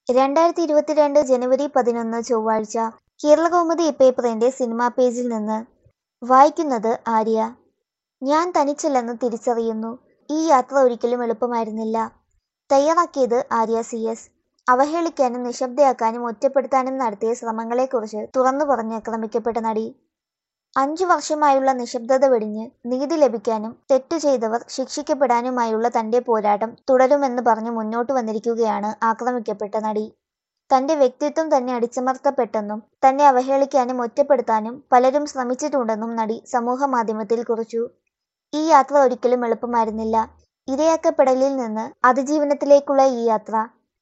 രണ്ടായിരത്തി ഇരുപത്തിരണ്ട് ജനുവരി പതിനൊന്ന് ചൊവ്വാഴ്ച കേരളകൗമുദി പേപ്പറിന്റെ സിനിമാ പേജിൽ നിന്ന് വായിക്കുന്നത് ആര്യ ഞാൻ തനിച്ചല്ലെന്ന് തിരിച്ചറിയുന്നു ഈ യാത്ര ഒരിക്കലും എളുപ്പമായിരുന്നില്ല തയ്യാറാക്കിയത് ആര്യ സി എസ് അവഹേളിക്കാനും നിശബ്ദയാക്കാനും ഒറ്റപ്പെടുത്താനും നടത്തിയ ശ്രമങ്ങളെക്കുറിച്ച് തുറന്നു പറഞ്ഞ് ആക്രമിക്കപ്പെട്ട നടി അഞ്ചു വർഷമായുള്ള നിശബ്ദത വെടിഞ്ഞ് നീതി ലഭിക്കാനും തെറ്റു ചെയ്തവർ ശിക്ഷിക്കപ്പെടാനുമായുള്ള തന്റെ പോരാട്ടം തുടരുമെന്ന് പറഞ്ഞ് മുന്നോട്ട് വന്നിരിക്കുകയാണ് ആക്രമിക്കപ്പെട്ട നടി തന്റെ വ്യക്തിത്വം തന്നെ അടിച്ചമർത്തപ്പെട്ടെന്നും തന്നെ അവഹേളിക്കാനും ഒറ്റപ്പെടുത്താനും പലരും ശ്രമിച്ചിട്ടുണ്ടെന്നും നടി സമൂഹമാധ്യമത്തിൽ കുറിച്ചു ഈ യാത്ര ഒരിക്കലും എളുപ്പമായിരുന്നില്ല ഇരയാക്കപ്പെടലിൽ നിന്ന് അതിജീവനത്തിലേക്കുള്ള ഈ യാത്ര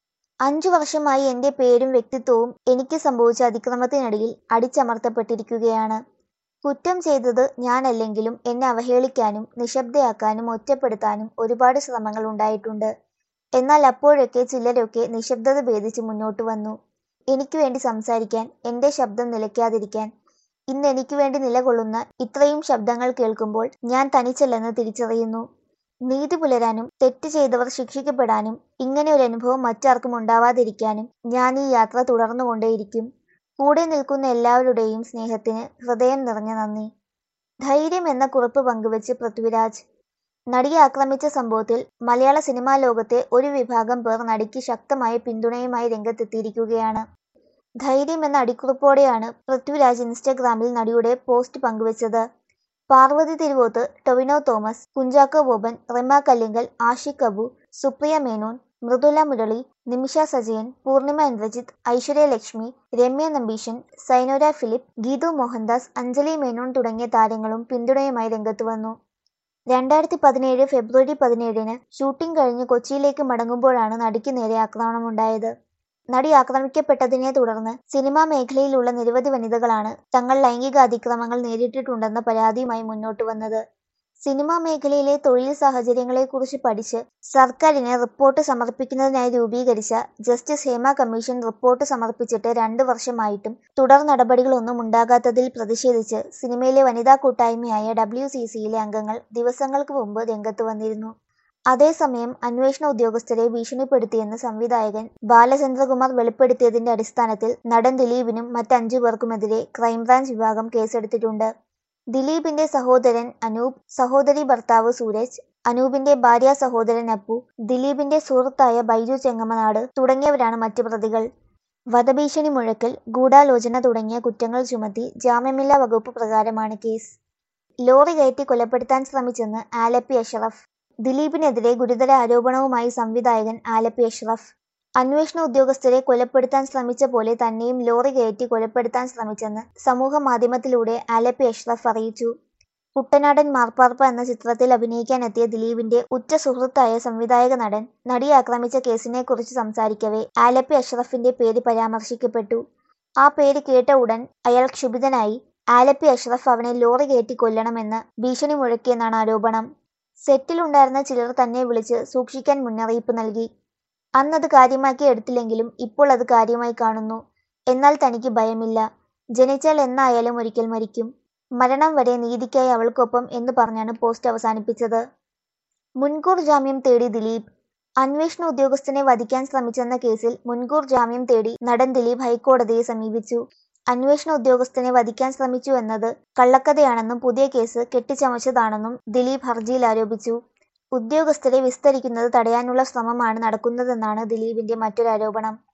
അഞ്ചു വർഷമായി എന്റെ പേരും വ്യക്തിത്വവും എനിക്ക് സംഭവിച്ച അതിക്രമത്തിനടിയിൽ അടിച്ചമർത്തപ്പെട്ടിരിക്കുകയാണ് കുറ്റം ചെയ്തത് ഞാനല്ലെങ്കിലും എന്നെ അവഹേളിക്കാനും നിശബ്ദയാക്കാനും ഒറ്റപ്പെടുത്താനും ഒരുപാട് ശ്രമങ്ങൾ ഉണ്ടായിട്ടുണ്ട് എന്നാൽ അപ്പോഴൊക്കെ ചിലരൊക്കെ നിശബ്ദത ഭേദിച്ച് മുന്നോട്ട് വന്നു എനിക്ക് വേണ്ടി സംസാരിക്കാൻ എന്റെ ശബ്ദം നിലയ്ക്കാതിരിക്കാൻ ഇന്ന് എനിക്ക് വേണ്ടി നിലകൊള്ളുന്ന ഇത്രയും ശബ്ദങ്ങൾ കേൾക്കുമ്പോൾ ഞാൻ തനിച്ചല്ലെന്ന് തിരിച്ചറിയുന്നു നീതി പുലരാനും തെറ്റ് ചെയ്തവർ ശിക്ഷിക്കപ്പെടാനും ഇങ്ങനെ ഒരു അനുഭവം മറ്റാർക്കും ഉണ്ടാവാതിരിക്കാനും ഞാൻ ഈ യാത്ര തുടർന്നുകൊണ്ടേയിരിക്കും കൂടെ നിൽക്കുന്ന എല്ലാവരുടെയും സ്നേഹത്തിന് ഹൃദയം നിറഞ്ഞ നന്ദി ധൈര്യം എന്ന കുറിപ്പ് പങ്കുവച്ച് പൃഥ്വിരാജ് നടിയെ ആക്രമിച്ച സംഭവത്തിൽ മലയാള സിനിമാ ലോകത്തെ ഒരു വിഭാഗം പേർ നടിക്ക് ശക്തമായ പിന്തുണയുമായി രംഗത്തെത്തിയിരിക്കുകയാണ് ധൈര്യം എന്ന അടിക്കുറിപ്പോടെയാണ് പൃഥ്വിരാജ് ഇൻസ്റ്റഗ്രാമിൽ നടിയുടെ പോസ്റ്റ് പങ്കുവച്ചത് പാർവതി തിരുവോത്ത് ടൊവിനോ തോമസ് കുഞ്ചാക്കോ ബോബൻ റിമ കല്ലിങ്കൽ ആഷിഖ് അബു സുപ്രിയ മേനോൻ മൃദുല മുരളി നിമിഷ സജയൻ പൂർണിമ ഇന്ദ്രജിത്ത് ഐശ്വര്യ ലക്ഷ്മി രമ്യ നമ്പീശൻ സൈനോര ഫിലിപ്പ് ഗീതു മോഹൻദാസ് അഞ്ജലി മേനോൻ തുടങ്ങിയ താരങ്ങളും പിന്തുണയുമായി രംഗത്ത് വന്നു രണ്ടായിരത്തി പതിനേഴ് ഫെബ്രുവരി പതിനേഴിന് ഷൂട്ടിംഗ് കഴിഞ്ഞ് കൊച്ചിയിലേക്ക് മടങ്ങുമ്പോഴാണ് നടിക്ക് നേരെ ആക്രമണമുണ്ടായത് നടി ആക്രമിക്കപ്പെട്ടതിനെ തുടർന്ന് സിനിമാ മേഖലയിലുള്ള നിരവധി വനിതകളാണ് തങ്ങൾ ലൈംഗിക അതിക്രമങ്ങൾ നേരിട്ടിട്ടുണ്ടെന്ന പരാതിയുമായി മുന്നോട്ട് വന്നത് സിനിമാ മേഖലയിലെ തൊഴിൽ സാഹചര്യങ്ങളെക്കുറിച്ച് പഠിച്ച് സർക്കാരിന് റിപ്പോർട്ട് സമർപ്പിക്കുന്നതിനായി രൂപീകരിച്ച ജസ്റ്റിസ് ഹേമ കമ്മീഷൻ റിപ്പോർട്ട് സമർപ്പിച്ചിട്ട് രണ്ട് വർഷമായിട്ടും തുടർ നടപടികളൊന്നും ഉണ്ടാകാത്തതിൽ പ്രതിഷേധിച്ച് സിനിമയിലെ വനിതാ കൂട്ടായ്മയായ ഡബ്ല്യു സി സിയിലെ അംഗങ്ങൾ ദിവസങ്ങൾക്ക് മുമ്പ് രംഗത്ത് വന്നിരുന്നു അതേസമയം അന്വേഷണ ഉദ്യോഗസ്ഥരെ ഭീഷണിപ്പെടുത്തിയെന്ന് സംവിധായകൻ ബാലചന്ദ്രകുമാർ വെളിപ്പെടുത്തിയതിന്റെ അടിസ്ഥാനത്തിൽ നടൻ ദിലീപിനും മറ്റഞ്ചു പേർക്കുമെതിരെ ക്രൈംബ്രാഞ്ച് വിഭാഗം കേസെടുത്തിട്ടുണ്ട് ദിലീപിന്റെ സഹോദരൻ അനൂപ് സഹോദരി ഭർത്താവ് സൂരജ് അനൂപിന്റെ ഭാര്യ സഹോദരൻ അപ്പു ദിലീപിന്റെ സുഹൃത്തായ ബൈജു ചെങ്ങമനാട് തുടങ്ങിയവരാണ് മറ്റു പ്രതികൾ വധഭീഷണി മുഴക്കൽ ഗൂഢാലോചന തുടങ്ങിയ കുറ്റങ്ങൾ ചുമത്തി ജാമ്യമില്ലാ വകുപ്പ് പ്രകാരമാണ് കേസ് ലോറി കയറ്റി കൊലപ്പെടുത്താൻ ശ്രമിച്ചെന്ന് ആലപ്പി അഷറഫ് ദിലീപിനെതിരെ ഗുരുതര ആരോപണവുമായി സംവിധായകൻ ആലപ്പി അഷ്റഫ് അന്വേഷണ ഉദ്യോഗസ്ഥരെ കൊലപ്പെടുത്താൻ ശ്രമിച്ച പോലെ തന്നെയും ലോറി കയറ്റി കൊലപ്പെടുത്താൻ ശ്രമിച്ചെന്ന് സമൂഹ മാധ്യമത്തിലൂടെ ആലപ്പി അഷ്റഫ് അറിയിച്ചു കുട്ടനാടൻ മാർപ്പാർപ്പ എന്ന ചിത്രത്തിൽ അഭിനയിക്കാനെത്തിയ ദിലീപിന്റെ ഉറ്റ സുഹൃത്തായ സംവിധായക നടൻ നടിയെ ആക്രമിച്ച കേസിനെ കുറിച്ച് സംസാരിക്കവേ ആലപ്പി അഷ്റഫിന്റെ പേര് പരാമർശിക്കപ്പെട്ടു ആ പേര് കേട്ട ഉടൻ അയാൾ ക്ഷുഭിതനായി ആലപ്പി അഷ്റഫ് അവനെ ലോറി കയറ്റി കൊല്ലണമെന്ന് ഭീഷണി മുഴക്കിയെന്നാണ് ആരോപണം സെറ്റിലുണ്ടായിരുന്ന ചിലർ തന്നെ വിളിച്ച് സൂക്ഷിക്കാൻ മുന്നറിയിപ്പ് നൽകി അന്നത് കാര്യമാക്കി എടുത്തില്ലെങ്കിലും ഇപ്പോൾ അത് കാര്യമായി കാണുന്നു എന്നാൽ തനിക്ക് ഭയമില്ല ജനിച്ചാൽ എന്നായാലും ഒരിക്കൽ മരിക്കും മരണം വരെ നീതിക്കായി അവൾക്കൊപ്പം എന്ന് പറഞ്ഞാണ് പോസ്റ്റ് അവസാനിപ്പിച്ചത് മുൻകൂർ ജാമ്യം തേടി ദിലീപ് അന്വേഷണ ഉദ്യോഗസ്ഥനെ വധിക്കാൻ ശ്രമിച്ചെന്ന കേസിൽ മുൻകൂർ ജാമ്യം തേടി നടൻ ദിലീപ് ഹൈക്കോടതിയെ സമീപിച്ചു അന്വേഷണ ഉദ്യോഗസ്ഥനെ വധിക്കാൻ ശ്രമിച്ചു എന്നത് കള്ളക്കഥയാണെന്നും പുതിയ കേസ് കെട്ടിച്ചമച്ചതാണെന്നും ദിലീപ് ഹർജിയിൽ ആരോപിച്ചു ഉദ്യോഗസ്ഥരെ വിസ്തരിക്കുന്നത് തടയാനുള്ള ശ്രമമാണ് നടക്കുന്നതെന്നാണ് ദിലീപിന്റെ മറ്റൊരു ആരോപണം